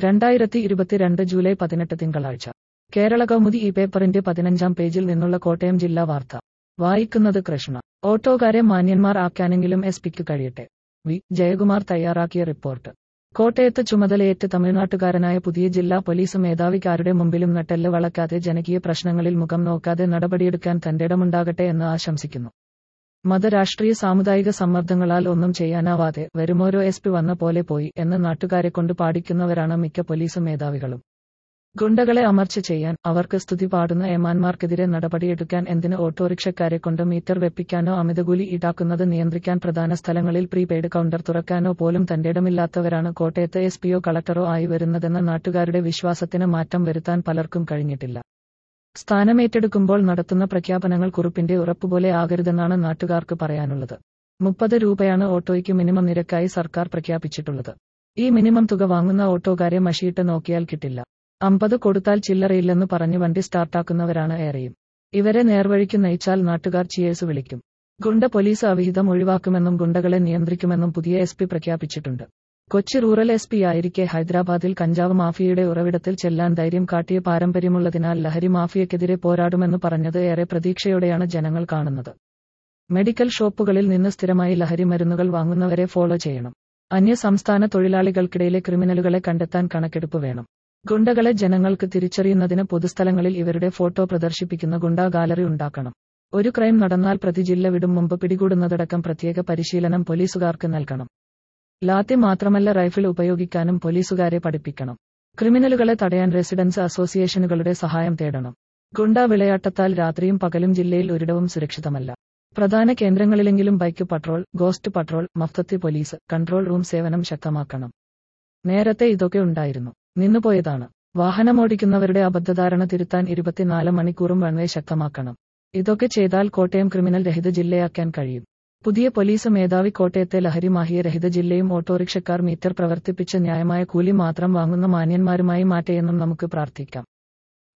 രണ്ടായിരത്തി ഇരുപത്തിരണ്ട് ജൂലൈ പതിനെട്ട് തിങ്കളാഴ്ച കേരള കൗമുദി ഈ പേപ്പറിന്റെ പതിനഞ്ചാം പേജിൽ നിന്നുള്ള കോട്ടയം ജില്ലാ വാർത്ത വായിക്കുന്നത് കൃഷ്ണ ഓട്ടോക്കാരെ മാന്യന്മാർ ആക്കാനെങ്കിലും എസ് പിക്ക് കഴിയട്ടെ വി ജയകുമാർ തയ്യാറാക്കിയ റിപ്പോർട്ട് കോട്ടയത്ത് ചുമതലയേറ്റ് തമിഴ്നാട്ടുകാരനായ പുതിയ ജില്ലാ പോലീസ് മേധാവിക്കാരുടെ മുമ്പിലും നട്ടെല്ല് വളക്കാതെ ജനകീയ പ്രശ്നങ്ങളിൽ മുഖം നോക്കാതെ നടപടിയെടുക്കാൻ തന്റേടമുണ്ടാകട്ടെ എന്ന് ആശംസിക്കുന്നു മതരാഷ്ട്രീയ സാമുദായിക സമ്മർദ്ദങ്ങളാൽ ഒന്നും ചെയ്യാനാവാതെ വരുമോരോ എസ് പി വന്ന പോലെ പോയി എന്ന് നാട്ടുകാരെ കൊണ്ട് പാടിക്കുന്നവരാണ് മിക്ക പോലീസ് മേധാവികളും ഗുണ്ടകളെ അമർച്ച ചെയ്യാൻ അവർക്ക് സ്തുതി പാടുന്ന ഏമാന്മാർക്കെതിരെ നടപടിയെടുക്കാൻ എന്തിന് ഓട്ടോറിക്ഷക്കാരെ കൊണ്ട് മീറ്റർ വെപ്പിക്കാനോ അമിതകൂലി ഈടാക്കുന്നത് നിയന്ത്രിക്കാൻ പ്രധാന സ്ഥലങ്ങളിൽ പ്രീപെയ്ഡ് കൗണ്ടർ തുറക്കാനോ പോലും തന്റേടമില്ലാത്തവരാണ് കോട്ടയത്ത് എസ് പിയോ കളക്ടറോ ആയി വരുന്നതെന്ന നാട്ടുകാരുടെ വിശ്വാസത്തിന് മാറ്റം വരുത്താൻ പലർക്കും കഴിഞ്ഞിട്ടില്ല സ്ഥാനമേറ്റെടുക്കുമ്പോൾ നടത്തുന്ന പ്രഖ്യാപനങ്ങൾ കുറിപ്പിന്റെ ഉറപ്പുപോലെ ആകരുതെന്നാണ് നാട്ടുകാർക്ക് പറയാനുള്ളത് മുപ്പത് രൂപയാണ് ഓട്ടോയ്ക്ക് മിനിമം നിരക്കായി സർക്കാർ പ്രഖ്യാപിച്ചിട്ടുള്ളത് ഈ മിനിമം തുക വാങ്ങുന്ന ഓട്ടോക്കാരെ മഷിയിട്ട് നോക്കിയാൽ കിട്ടില്ല അമ്പത് കൊടുത്താൽ ചില്ലറയില്ലെന്ന് പറഞ്ഞ് വണ്ടി സ്റ്റാർട്ടാക്കുന്നവരാണ് ഏറെയും ഇവരെ നേർവഴിക്ക് നയിച്ചാൽ നാട്ടുകാർ ചിയേഴ്സ് വിളിക്കും ഗുണ്ട പോലീസ് അവിഹിതം ഒഴിവാക്കുമെന്നും ഗുണ്ടകളെ നിയന്ത്രിക്കുമെന്നും പുതിയ എസ് പി പ്രഖ്യാപിച്ചിട്ടുണ്ട് കൊച്ചി റൂറൽ എസ് പി ആയിരിക്കെ ഹൈദരാബാദിൽ കഞ്ചാവ് മാഫിയയുടെ ഉറവിടത്തിൽ ചെല്ലാൻ ധൈര്യം കാട്ടിയ പാരമ്പര്യമുള്ളതിനാൽ ലഹരി മാഫിയക്കെതിരെ പോരാടുമെന്ന് പറഞ്ഞത് ഏറെ പ്രതീക്ഷയോടെയാണ് ജനങ്ങൾ കാണുന്നത് മെഡിക്കൽ ഷോപ്പുകളിൽ നിന്ന് സ്ഥിരമായി ലഹരി മരുന്നുകൾ വാങ്ങുന്നവരെ ഫോളോ ചെയ്യണം അന്യ സംസ്ഥാന തൊഴിലാളികൾക്കിടയിലെ ക്രിമിനലുകളെ കണ്ടെത്താൻ കണക്കെടുപ്പ് വേണം ഗുണ്ടകളെ ജനങ്ങൾക്ക് തിരിച്ചറിയുന്നതിന് പൊതുസ്ഥലങ്ങളിൽ ഇവരുടെ ഫോട്ടോ പ്രദർശിപ്പിക്കുന്ന ഗുണ്ടാ ഗാലറി ഉണ്ടാക്കണം ഒരു ക്രൈം നടന്നാൽ പ്രതി ജില്ല വിടും മുമ്പ് പിടികൂടുന്നതടക്കം പ്രത്യേക പരിശീലനം പോലീസുകാർക്ക് നൽകണം ലാത്തി മാത്രമല്ല റൈഫിൾ ഉപയോഗിക്കാനും പോലീസുകാരെ പഠിപ്പിക്കണം ക്രിമിനലുകളെ തടയാൻ റെസിഡൻസ് അസോസിയേഷനുകളുടെ സഹായം തേടണം ഗുണ്ടാ വിളയാട്ടത്താൽ രാത്രിയും പകലും ജില്ലയിൽ ഒരിടവും സുരക്ഷിതമല്ല പ്രധാന കേന്ദ്രങ്ങളിലെങ്കിലും ബൈക്ക് പട്രോൾ ഗോസ്റ്റ് പട്രോൾ മഫ്തത്തി പോലീസ് കൺട്രോൾ റൂം സേവനം ശക്തമാക്കണം നേരത്തെ ഇതൊക്കെ ഉണ്ടായിരുന്നു നിന്നുപോയതാണ് വാഹനമോടിക്കുന്നവരുടെ അബദ്ധധാരണ തിരുത്താൻ ഇരുപത്തിനാല് മണിക്കൂറും റൺവേ ശക്തമാക്കണം ഇതൊക്കെ ചെയ്താൽ കോട്ടയം ക്രിമിനൽ രഹിത ജില്ലയാക്കാൻ കഴിയും പുതിയ പോലീസ് മേധാവി കോട്ടയത്തെ ലഹരി മാഹിയ രഹിത ജില്ലയും ഓട്ടോറിക്ഷക്കാർ മീറ്റർ പ്രവർത്തിപ്പിച്ച് ന്യായമായ കൂലി മാത്രം വാങ്ങുന്ന മാന്യന്മാരുമായി മാറ്റെയെന്നും നമുക്ക് പ്രാർത്ഥിക്കാം